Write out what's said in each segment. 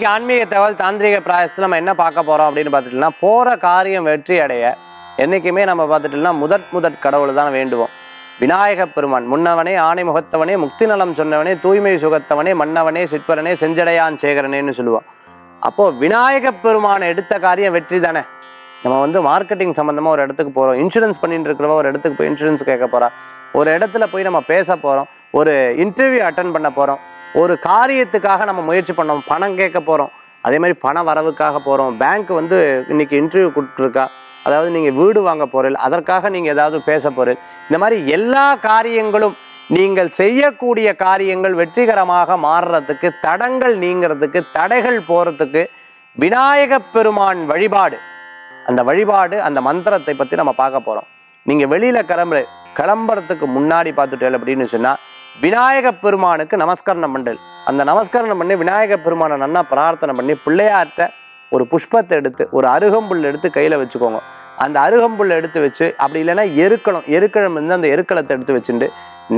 இன்னைக்கு ஆன்மீக தகவல் தாந்திரிக பிராயசத்தில் நம்ம என்ன பார்க்க போறோம் அப்படின்னு பார்த்துட்டோம்னா போற காரியம் வெற்றி அடைய என்னைக்குமே நம்ம பார்த்துட்டோம்னா முதற் முதற் கடவுள் தான் வேண்டுவோம் விநாயகப் பெருமான் முன்னவனே ஆணை முகத்தவனே முக்தி நலம் சொன்னவனே தூய்மை சுகத்தவனே மன்னவனே சிற்பரனே செஞ்சடையான் சேகரனேன்னு சொல்லுவோம் அப்போ விநாயகப் பெருமானை எடுத்த காரியம் வெற்றி தானே நம்ம வந்து மார்க்கெட்டிங் சம்மந்தமாக ஒரு இடத்துக்கு போகிறோம் இன்சூரன்ஸ் பண்ணிட்டு இருக்கிறவ ஒரு இடத்துக்கு போய் இன்சூரன்ஸ் கேட்க போறா ஒரு இடத்துல போய் நம்ம பேச போகிறோம் ஒரு இன்டர்வியூ அட்டன் பண்ண போகிறோம் ஒரு காரியத்துக்காக நம்ம முயற்சி பண்ணோம் பணம் கேட்க போகிறோம் அதே மாதிரி பண வரவுக்காக போகிறோம் பேங்க் வந்து இன்னைக்கு இன்டர்வியூ கொடுத்துருக்கா அதாவது நீங்கள் வீடு வாங்க போறீங்க அதற்காக நீங்கள் ஏதாவது பேச போறீங்க இந்த மாதிரி எல்லா காரியங்களும் நீங்கள் செய்யக்கூடிய காரியங்கள் வெற்றிகரமாக மாறுறதுக்கு தடங்கள் நீங்கிறதுக்கு தடைகள் போகிறதுக்கு விநாயகப் பெருமான் வழிபாடு அந்த வழிபாடு அந்த மந்திரத்தை பற்றி நம்ம பார்க்க போகிறோம் நீங்கள் வெளியில் கிளம்புற கிளம்புறதுக்கு முன்னாடி பார்த்துட்டேன் அப்படின்னு சொன்னால் விநாயகப் பெருமானுக்கு நமஸ்கரணம் பண்ணல் அந்த நமஸ்கரணம் பண்ணி விநாயகப் பெருமானை நன்னா பிரார்த்தனை பண்ணி பிள்ளையார்ட்ட ஒரு புஷ்பத்தை எடுத்து ஒரு அருகம்புல் எடுத்து கையில் வச்சுக்கோங்க அந்த அருகம்புல் எடுத்து வச்சு அப்படி இல்லைன்னா எருக்களம் எருக்களம் வந்து அந்த எருக்களத்தை எடுத்து வச்சுட்டு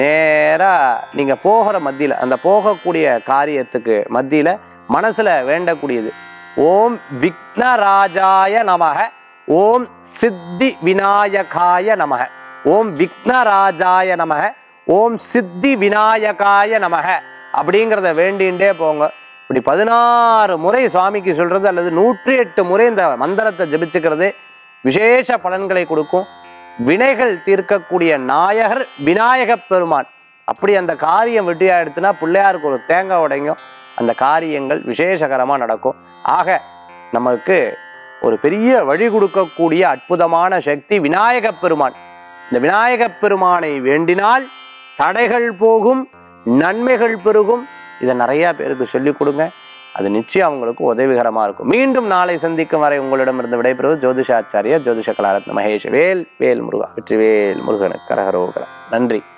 நேராக நீங்கள் போகிற மத்தியில் அந்த போகக்கூடிய காரியத்துக்கு மத்தியில் மனசில் வேண்டக்கூடியது ஓம் விக்னராஜாய நமக ஓம் சித்தி விநாயகாய நமக ஓம் விக்னராஜாய நமக ஓம் சித்தி விநாயகாய நமக அப்படிங்கிறத வேண்டிகிட்டே போங்க இப்படி பதினாறு முறை சுவாமிக்கு சொல்றது அல்லது நூற்றி எட்டு முறை இந்த மந்திரத்தை ஜபிச்சுக்கிறது விசேஷ பலன்களை கொடுக்கும் வினைகள் தீர்க்கக்கூடிய நாயகர் விநாயகப் பெருமான் அப்படி அந்த காரியம் வெற்றியாயிடுச்சுன்னா பிள்ளையாருக்கு ஒரு தேங்காய் உடையும் அந்த காரியங்கள் விசேஷகரமாக நடக்கும் ஆக நமக்கு ஒரு பெரிய வழி கொடுக்கக்கூடிய அற்புதமான சக்தி விநாயகப் பெருமான் இந்த விநாயகப் பெருமானை வேண்டினால் தடைகள் போகும் நன்மைகள் பெருகும் இதை நிறைய பேருக்கு சொல்லிக் கொடுங்க அது நிச்சயம் அவங்களுக்கு உதவிகரமாக இருக்கும் மீண்டும் நாளை சந்திக்கும் வரை உங்களிடமிருந்து விடைபெறுவது ஜோதிஷாச்சாரியா ஜோதிஷ கலாரத்ன மகேஷ் வேல் வேல் முருகா வெற்றிவேல் முருகனுக்கு கரகரோகரா நன்றி